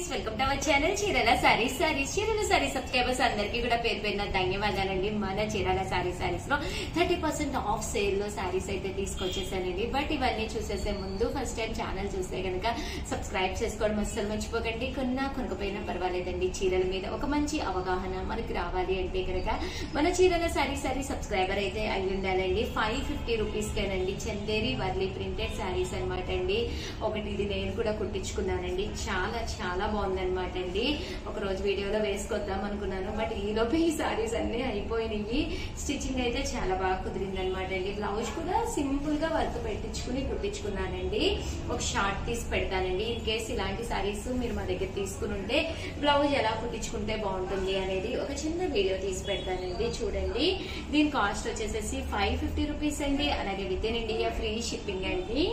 friends welcome to our channel చీరల సారీస్ సారీస్ చీరల saris subscribers అందరికీ కూడా పేరు పేరున ధన్యవాదాలండి మన చీరల సారీ సారీస్ లో థర్టీ పర్సెంట్ ఆఫ్ సేల్ లో సారీస్ అయితే తీసుకొచ్చేసానండి బట్ ఇవన్నీ చూసేసే ముందు ఫస్ట్ టైం ఛానల్ చూస్తే కనుక సబ్స్క్రైబ్ చేసుకోవడం అస్సలు మర్చిపోకండి కొన్నా కొనుకపోయినా పర్వాలేదండి చీరల మీద ఒక మంచి అవగాహన మనకి రావాలి అంటే కనుక మన చీరల సారీ సారీ సబ్స్క్రైబర్ అయితే అయి ఉండాలండి ఫైవ్ ఫిఫ్టీ రూపీస్ కేనండి చందేరి వర్లీ ప్రింటెడ్ సారీస్ అనమాట అండి ఒకటి ఇది నేను కూడా కుట్టించుకున్నానండి చాలా చాలా బాగుందన్నమాట అండి ఒక రోజు వీడియోలో వేసుకొద్దాం అనుకున్నాను బట్ ఈ లోపే ఈ సారీస్ అన్ని అయిపోయినాయి స్టిచ్చింగ్ అయితే చాలా బాగా కుదిరింది అనమాట అండి బ్లౌజ్ కూడా సింపుల్ గా వర్క్ పెట్టించుకుని కుట్టించుకున్నానండి ఒక షార్ట్ తీసి పెడతానండి ఇన్ కేస్ ఇలాంటి సారీస్ మీరు మా దగ్గర తీసుకుని ఉంటే బ్లౌజ్ ఎలా కుట్టించుకుంటే బాగుంటుంది అనేది ఒక చిన్న వీడియో తీసి పెడతానండి చూడండి దీని కాస్ట్ వచ్చేసేసి ఫైవ్ ఫిఫ్టీ రూపీస్ అండి అలాగే with in India free shipping అండి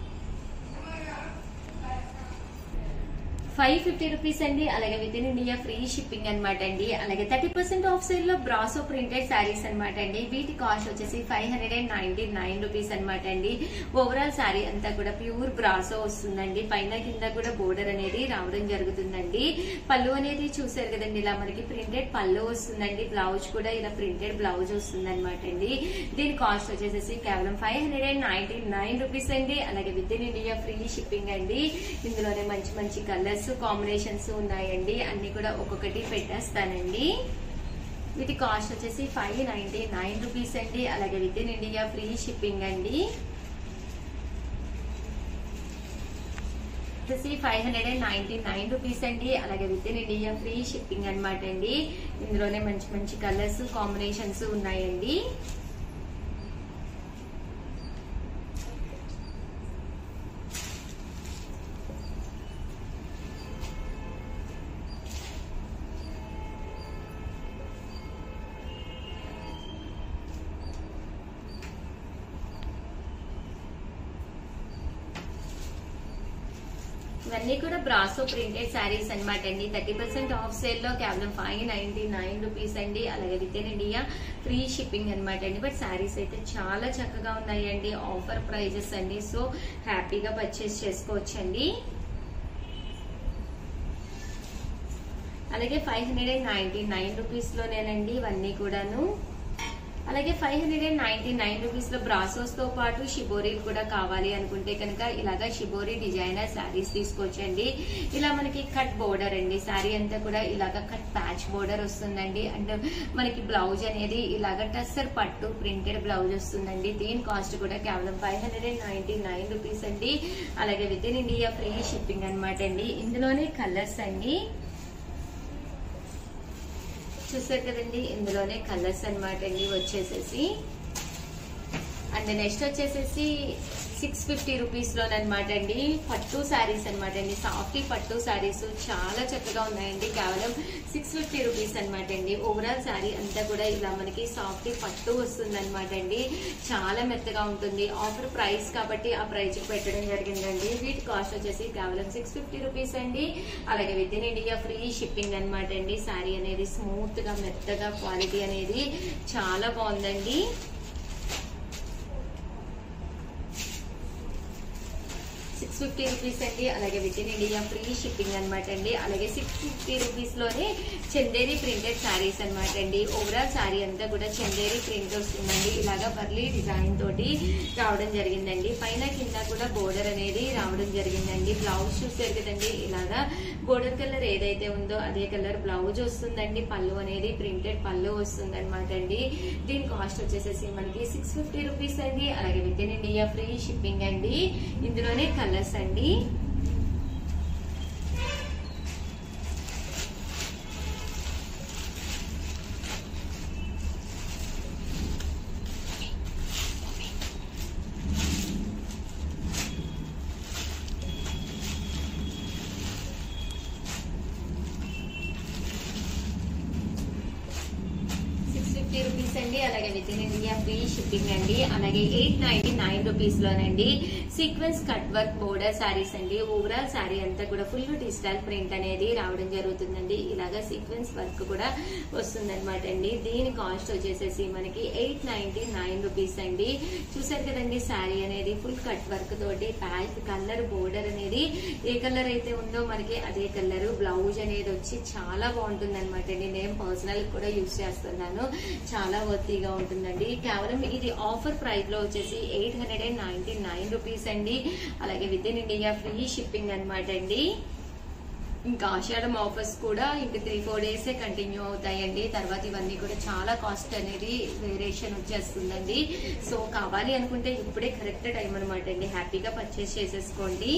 ఫైవ్ ఫిఫ్టీ రూపీస్ అండి అలాగే with in India free shipping అనమాట అండి అలాగే థర్టీ పర్సెంట్ ఆఫ్ సేల్ లో బ్రాసో ప్రింటెడ్ శారీస్ అనమాట అండి వీటి కాస్ట్ వచ్చేసి five hundred and ninety nine rupees అనమాట అండి ఓవరాల్ శారీ అంతా కూడా ప్యూర్ బ్రాసో వస్తుందండి పైన కింద కూడా బోర్డర్ అనేది రావడం జరుగుతుందండి పళ్ళు అనేది చూసారు కదండి ఇలా మనకి ప్రింటెడ్ పళ్ళు వస్తుందండి బ్లౌజ్ కూడా ఇలా ప్రింటెడ్ బ్లౌజ్ వస్తుంది అనమాట అండి దీని కాస్ట్ వచ్చేసి కేవలం five hundred and ninety nine rupees అండి అలాగే with in India free shipping అండి ఇందులోనే మంచి మంచి కలర్స్ కాంబినేషన్స్ ఉన్నాయండి అన్ని కూడా ఒక్కొక్కటి పెట్టేస్తానండి వీటి కాస్ట్ వచ్చేసి ఫైవ్ నైన్టీ నైన్ రూపీస్ అండి అలాగే with in India free shipping అండి వచ్చేసి five hundred and ninety nine rupees అండి అలాగే with in India free shipping అనమాట అండి ఇందులోనే మంచి మంచి కలర్స్ కాంబినేషన్స్ ఉన్నాయండి ఇవన్నీ కూడా బ్రాసో ప్రింటెడ్ శారీస్ అనమాట అండి థర్టీ పర్సెంట్ ఆఫ్ సేల్ లో కేవలం ఫైవ్ నైన్టీ నైన్ రూపీస్ అండి అలాగే with in India free shipping అనమాట అండి బట్ శారీస్ అయితే చాలా చక్కగా ఉన్నాయండి ఆఫర్ ప్రైజెస్ అండి సో హ్యాపీగా పర్చేస్ చేసుకోవచ్చండి అలాగే five hundred and ninety nine rupees లోనేనండి ఇవన్నీ కూడాను అలాగే five hundred and ninety nine rupees లో బ్రాసోస్ తో పాటు షిబోరీలు కూడా కావాలి అనుకుంటే కనుక ఇలాగా షిబోరీ డిజైనర్ శారీస్ తీసుకోవచ్చండి ఇలా మనకి కట్ బోర్డర్ అండి శారీ అంతా కూడా ఇలాగా కట్ ప్యాచ్ బోర్డర్ వస్తుందండి అండ్ మనకి బ్లౌజ్ అనేది ఇలాగ టస్సర్ పట్టు ప్రింటెడ్ బ్లౌజ్ వస్తుందండి దీని కాస్ట్ కూడా కేవలం five hundred and ninety nine rupees అండి అలాగే with in India free shipping అనమాట అండి ఇందులోనే కలర్స్ అండి చూసారు కదండి ఇందులోనే కలర్స్ అనమాట అండి వచ్చేసేసి అండ్ నెక్స్ట్ వచ్చేసేసి సిక్స్ ఫిఫ్టీ రూపీస్ లోనమాట అండి పట్టు శారీస్ అనమాట అండి సాఫ్టీ పట్టు శారీస్ చాలా చక్కగా ఉన్నాయండి కేవలం సిక్స్ ఫిఫ్టీ రూపీస్ అనమాట అండి ఓవరాల్ శారీ అంతా కూడా ఇలా మనకి సాఫ్టీ పట్టు వస్తుంది అనమాట అండి చాలా మెత్తగా ఉంటుంది ఆఫర్ ప్రైస్ కాబట్టి ఆ ప్రైస్ పెట్టడం జరిగిందండి వీటి కాస్ట్ వచ్చేసి కేవలం సిక్స్ ఫిఫ్టీ రూపీస్ అండి అలాగే with in India free shipping అనమాట అండి శారీ అనేది స్మూత్ గా మెత్తగా క్వాలిటీ అనేది చాలా బాగుందండి సిక్స్ ఫిఫ్టీ రూపీస్ అండి అలాగే with in India free shipping అనమాట అండి అలాగే సిక్స్ ఫిఫ్టీ రూపీస్ లోనే చందేరి ప్రింటెడ్ శారీస్ అనమాట అండి ఓవరాల్ శారీ అంతా కూడా చందేరి ప్రింట్ వస్తుందండి ఇలాగా బర్లీ డిజైన్ తోటి రావడం జరిగిందండి పైన కింద కూడా బోర్డర్ అనేది రావడం జరిగిందండి బ్లౌజ్ చూసారు కదండి ఇలాగా బోర్డర్ కలర్ ఏదైతే ఉందో అదే కలర్ బ్లౌజ్ వస్తుందండి పళ్ళు అనేది ప్రింటెడ్ పళ్ళు వస్తుంది అనమాట అండి దీని కాస్ట్ వచ్చేసేసి మనకి సిక్స్ ఫిఫ్టీ రూపీస్ అండి అలాగే with in India free shipping అండి ఇందులోనే కలర్స్ అండి సిక్స్ ఫిఫ్టీ రూపీస్ అండి అలాగే with in India free shipping అండి అలాగే ఎయిట్ నైన్టీ నైన్ రూపీస్ లోనండి sequence cut work border saris అండి ఓవరాల్ శారీ అంతా కూడా ఫుల్ డిజిటల్ ప్రింట్ అనేది రావడం జరుగుతుందండి ఇలాగా సీక్వెన్స్ వర్క్ కూడా వస్తుందన్నమాట అండి దీని కాస్ట్ వచ్చేసేసి మనకి ఎయిట్ నైన్టీ నైన్ రూపీస్ అండి చూసారు కదండి శారీ అనేది ఫుల్ కట్ వర్క్ తోటి ప్యాచ్ కలర్ బోర్డర్ అనేది ఏ కలర్ అయితే ఉందో మనకి అదే కలర్ బ్లౌజ్ అనేది వచ్చి చాలా బాగుంటుంది అనమాట అండి నేను పర్సనల్ కూడా యూస్ చేస్తున్నాను చాలా వర్తీగా ఉంటుందండి కేవలం ఇది ఆఫర్ ప్రైస్ లో వచ్చేసి eight hundred and ninety nine rupees అండి అలాగే with in India free shipping అనమాట అండి ఇంకా ఆషాఢం ఆఫర్స్ కూడా ఇంక త్రీ ఫోర్ డేస్ కంటిన్యూ అవుతాయండి తర్వాత ఇవన్నీ కూడా చాలా కాస్ట్ అనేది వేరియేషన్ వచ్చేస్తుందండి సో కావాలి అనుకుంటే ఇప్పుడే కరెక్ట్ టైం అనమాట అండి హ్యాపీగా పర్చేస్ చేసేసుకోండి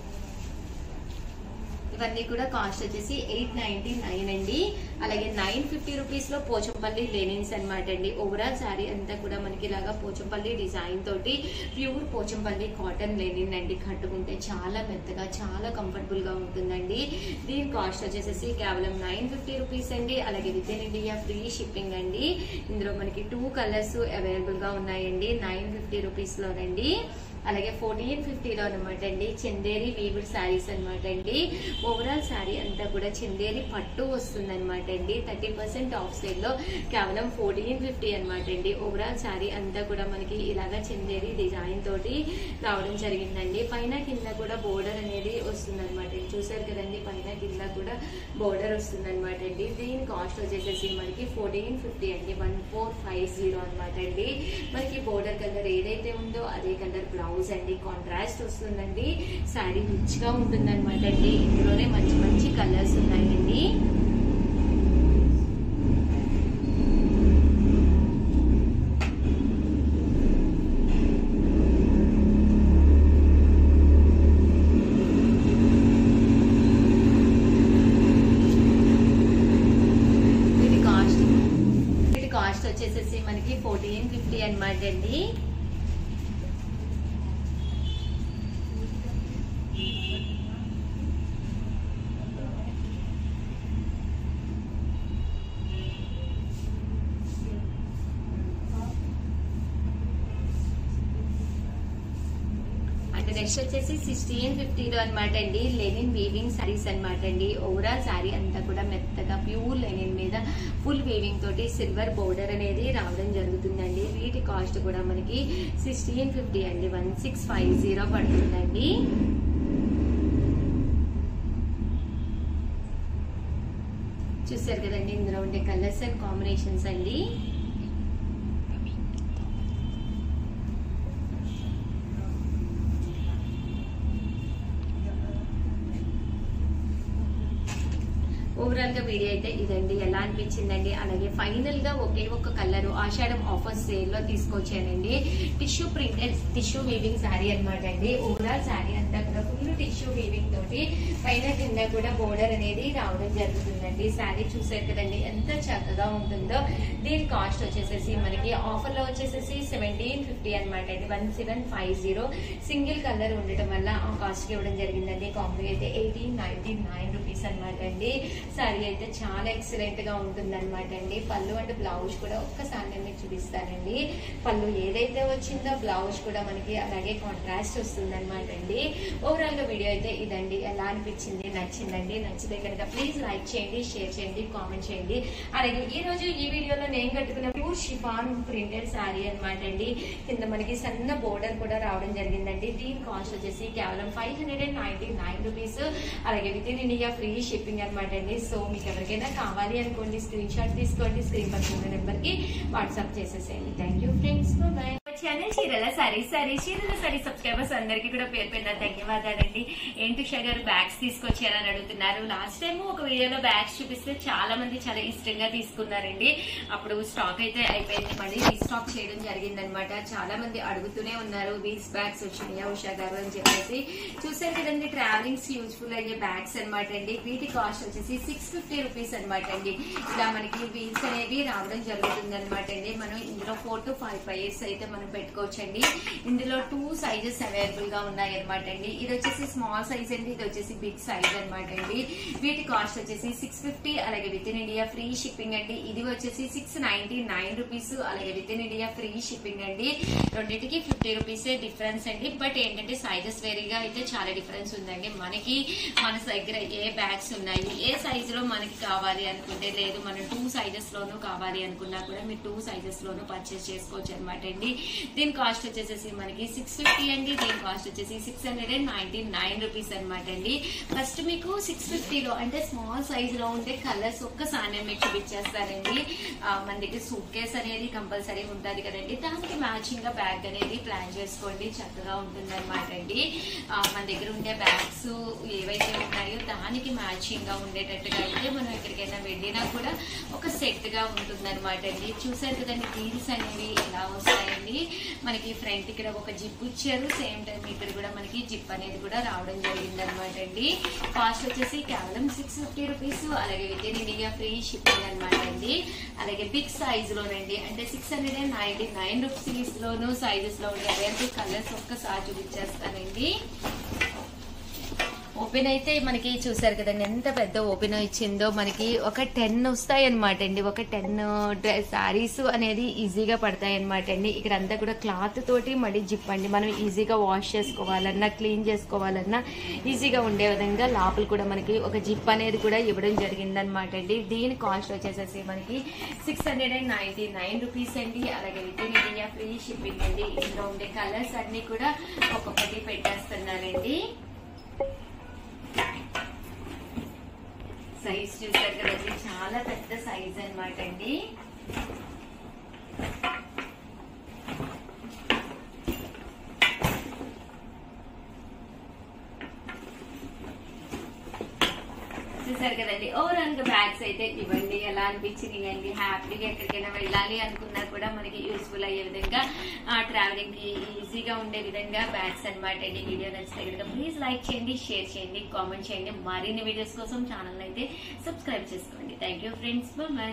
ఇవన్నీ కూడా కాస్ట్ వచ్చేసి ఎయిట్ నైన్టీ నైన్ అండి అలాగే నైన్ ఫిఫ్టీ రూపీస్ లో పోచంపల్లి లెనిన్స్ అనమాట అండి ఓవరాల్ శారీ అంతా కూడా మనకి ఇలాగా పోచంపల్లి డిజైన్ తోటి ప్యూర్ పోచంపల్లి కాటన్ లెనిన్ అండి కట్టుకుంటే చాలా మెత్తగా చాలా కంఫర్టబుల్ గా ఉంటుందండి దీని కాస్ట్ వచ్చేసి కేవలం నైన్ ఫిఫ్టీ రూపీస్ అండి అలాగే with in India free shipping అండి ఇందులో మనకి టూ కలర్స్ అవైలబుల్ గా ఉన్నాయండి నైన్ ఫిఫ్టీ రూపీస్ లోనండి అలాగే ఫోర్టీన్ ఫిఫ్టీలో అనమాట అండి చందేరి వీవుడ్ శారీస్ అనమాట అండి ఓవరాల్ శారీ అంతా కూడా చందేరి పట్టు వస్తుంది అనమాట అండి థర్టీ పర్సెంట్ ఆఫ్ సేల్ లో కేవలం ఫోర్టీన్ ఫిఫ్టీ అనమాట అండి ఓవరాల్ శారీ అంతా కూడా మనకి ఇలాగా చందేరి డిజైన్ తోటి రావడం జరిగిందండి పైన కింద కూడా బోర్డర్ అనేది వస్తుంది అనమాట చూసారు కదండి పైన కింద కూడా బోర్డర్ వస్తుంది అనమాట అండి దీని కాస్ట్ వచ్చేసేసి మనకి ఫోర్టీన్ ఫిఫ్టీ అండి వన్ ఫోర్ ఫైవ్ జీరో అనమాట అండి మనకి బోర్డర్ కలర్ ఏదైతే ఉందో అదే కలర్ బ్లౌజ్ అండి కాంట్రాస్ట్ వస్తుందండి శారీ రిచ్ గా ఉంటుంది అనమాట అండి ఇందులోనే మంచి మంచి కలర్స్ ఉన్నాయండి వీటి కాస్ట్ వీటి కాస్ట్ వచ్చేసేసి మనకి ఫోర్టీన్ ఫిఫ్టీ అనమాట అండి అంటే నెక్స్ట్ వచ్చేసి సిక్స్టీన్ ఫిఫ్టీలో అనమాట అండి లెనిన్ వీవింగ్ సారీస్ అనమాట అండి ఓవరాల్ శారీ అంతా కూడా మెత్తగా ప్యూర్ లెనిన్ మీద ఫుల్ వీవింగ్ తోటి సిల్వర్ బోర్డర్ అనేది రావడం జరుగుతుందండి వీటి కాస్ట్ కూడా మనకి సిక్స్టీన్ ఫిఫ్టీ అండి వన్ సిక్స్ ఫైవ్ జీరో పడుతుందండి చూసారు కదండి ఇందులో ఉండే కలర్స్ అండ్ కాంబినేషన్స్ అండి ఓవరాల్ గా వీడియో అయితే ఇదండి ఎలా అనిపించిందండి అలాగే ఫైనల్ గా ఒకే ఒక కలర్ ఆషాఢం ఆఫర్ సేల్ లో తీసుకొచ్చానండి tissue printed tissue weaving sari అనమాట అండి ఓవరాల్ శారీ అంతా కూడా ఫుల్ టిష్యూ వీవింగ్ తోటి పైన కింద కూడా బోర్డర్ అనేది రావడం జరుగుతుందండి శారీ చూసారు కదండి ఎంత చక్కగా ఉంటుందో దీని కాస్ట్ వచ్చేసేసి మనకి ఆఫర్ లో వచ్చేసేసి సెవెంటీన్ ఫిఫ్టీ అనమాట అండి one seven five zero single colour ఉండటం వల్ల ఆ కాస్ట్ ఇవ్వడం జరిగిందండి కాంబో అయితే ఎయిటీన్ నైన్టీ నైన్ రూపీస్ అనమాట అండి శారీ అయితే చాలా ఎక్సలెంట్ గా ఉంటుంది అనమాట అండి పళ్ళు అండ్ బ్లౌజ్ కూడా ఒక్కసారి నేను మీకు చూపిస్తానండి పళ్ళు ఏదైతే వచ్చిందో బ్లౌజ్ కూడా మనకి అలాగే కాంట్రాస్ట్ వస్తుంది అనమాట అండి ఓవరాల్ గా వీడియో అయితే ఇదండి ఎలా అనిపించింది నచ్చిందండి నచ్చితే కనుక ప్లీజ్ లైక్ చేయండి షేర్ చేయండి కామెంట్ చేయండి అలాగే ఈ రోజు ఈ వీడియోలో నేను కట్టుకున్న ప్యూర్ షిఫాన్ ప్రింటెడ్ శారీ అనమాట అండి కింద మనకి సన్న బోర్డర్ కూడా రావడం జరిగిందండి దీని కాస్ట్ వచ్చేసి కేవలం five hundred and ninety nine rupees అలాగే with in India free shipping అనమాట అండి సో మీకు ఎవరికైనా కావాలి అనుకోండి స్క్రీన్ షాట్ తీసుకోండి స్క్రీన్ పక్కన ఉన్న నెంబర్ కి వాట్సాప్ చేసేసేయండి thank you friends bye channel చీరల సారీ సారీ చీరల సారీ సబ్స్క్రైబర్స్ అందరికీ కూడా పేరు పేరున ధన్యవాదాలండి ఏంటి ఉషా గారు బ్యాగ్స్ తీసుకొచ్చారని అడుగుతున్నారు లాస్ట్ టైం ఒక వీడియోలో బ్యాగ్స్ చూపిస్తే చాలా మంది చాలా ఇష్టంగా తీసుకున్నారండి అప్పుడు స్టాక్ అయితే అయిపోయింది మళ్ళీ రీస్టాక్ చేయడం జరిగిందనమాట చాలా మంది అడుగుతూనే ఉన్నారు వీల్స్ బ్యాగ్స్ వచ్చినాయా ఉషా గారు అని చెప్పేసి చూసారు కదండి ట్రావెలింగ్స్ యూజ్ఫుల్ అయ్యే బ్యాగ్స్ అనమాట అండి వీటి కాస్ట్ వచ్చేసి సిక్స్ ఫిఫ్టీ రూపీస్ అనమాట అండి ఇలా మనకి వీల్స్ అనేవి రావడం జరుగుతుంది అనమాట అండి మనం ఇందులో ఫోర్ టు ఫైవ్ పైర్స్ అయితే మనం పెట్టుకోవచ్చండి ఇందులో టూ సైజెస్ అవైలబుల్ గా ఉన్నాయి అనమాట అండి ఇది వచ్చేసి స్మాల్ సైజ్ అండి ఇది వచ్చేసి బిగ్ సైజ్ అనమాట అండి వీటి కాస్ట్ వచ్చేసి సిక్స్ ఫిఫ్టీ అలాగే with in India free shipping అండి ఇది వచ్చేసి సిక్స్ నైన్టీ నైన్ రూపీస్ అలాగే with in India free shipping అండి రెండింటికి ఫిఫ్టీ రూపీస్ డిఫరెన్స్ అండి బట్ ఏంటంటే సైజెస్ వేరీగా అయితే చాలా డిఫరెన్స్ ఉందండి మనకి మన దగ్గర ఏ బ్యాగ్స్ ఉన్నాయి ఏ సైజ్ లో మనకి కావాలి అనుకుంటే లేదు మనం టూ సైజెస్ లోనూ కావాలి అనుకున్నా కూడా మీరు టూ సైజెస్ లోనూ పర్చేస్ చేసుకోవచ్చు అనమాట అండి దీని కాస్ట్ వచ్చేసి మనకి సిక్స్ ఫిఫ్టీ అండి దీని కాస్ట్ వచ్చేసి six hundred and ninety nine rupees అనమాట అండి ఫస్ట్ మీకు సిక్స్ ఫిఫ్టీలో అంటే స్మాల్ సైజ్ లో ఉండే కలర్స్ ఒక్కసారి నేను మీకు చూపించేస్తానండి ఆ, మన దగ్గర సూట్ కేస్ అనేది కంపల్సరీ ఉంటుంది కదండి దానికి మ్యాచింగ్ గా బ్యాగ్ అనేది ప్లాన్ చేసుకోండి చక్కగా ఉంటుంది అనమాట అండి ఆ, మన దగ్గర ఉండే బ్యాగ్స్ ఏవైతే ఉన్నాయో దానికి మ్యాచింగ్ గా ఉండేటట్టుగా అయితే మనం ఎక్కడికైనా వెళ్ళినా కూడా ఒక సెట్ గా ఉంటుంది అనమాట అండి చూసారు కదండి వీల్స్ అనేవి ఎలా వస్తాయండి మనకి ఫ్రంట్ ఇక్కడ ఒక జిప్ ఇచ్చారు సేమ్ టైం ఇక్కడ కూడా మనకి జిప్ అనేది కూడా రావడం జరిగింది అనమాట అండి కాస్ట్ వచ్చేసి కేవలం సిక్స్ ఫిఫ్టీ రూపీస్ అలాగే with in India free shipping అనమాట అండి అలాగే బిగ్ సైజ్ లోనండి అంటే six hundred and ninety nine rupees లోను సైజెస్ లో ఉండే అవైలబుల్ కలర్స్ ఒక్కసారి చూపించేస్తానండి ఓపెన్ అయితే మనకి చూసారు కదండి ఎంత పెద్ద ఓపెన్ ఇచ్చిందో మనకి ఒక టెన్ వస్తాయి అనమాట అండి ఒక టెన్ శారీస్ అనేది ఈజీగా పడతాయి అనమాట అండి ఇక్కడ అంతా కూడా క్లాత్ తోటి మడి జిప్ అండి మనం ఈజీగా వాష్ చేసుకోవాలన్నా క్లీన్ చేసుకోవాలన్నా ఈజీగా ఉండే విధంగా లోపల కూడా మనకి ఒక జిప్ అనేది కూడా ఇవ్వడం జరిగింది అనమాట అండి దీని కాస్ట్ వచ్చేసేసి మనకి six hundred and ninety nine rupees అండి అలాగే with in India free shipping అండి ఇందులో ఉండే కలర్స్ అన్ని కూడా ఒక్కొక్కటి పెట్టేస్తున్నానండి సైజ్ చూసారు కదండి చాలా పెద్ద సైజ్ అన్నమాట అండి చూసారు కదండి ఓవరాల్ గా బ్యాగ్స్ అయితే ఇవ్వండి ఎలా అనిపించినాయండి హ్యాపీగా ఎక్కడికైనా వెళ్ళాలి అనుకున్నా కూడా మనకి యూస్ఫుల్ అయ్యే విధంగా ట్రావెలింగ్ కి ఈజీగా ఉండే విధంగా బ్యాగ్స్ అనమాట అండి వీడియో నచ్చితే కనుక ప్లీజ్ లైక్ చేయండి షేర్ చేయండి కామెంట్ చేయండి మరిన్ని వీడియోస్ కోసం ఛానల్ అయితే సబ్స్క్రైబ్ చేసుకోండి థ్యాంక్ యూ ఫ్రెండ్స్ బాయ్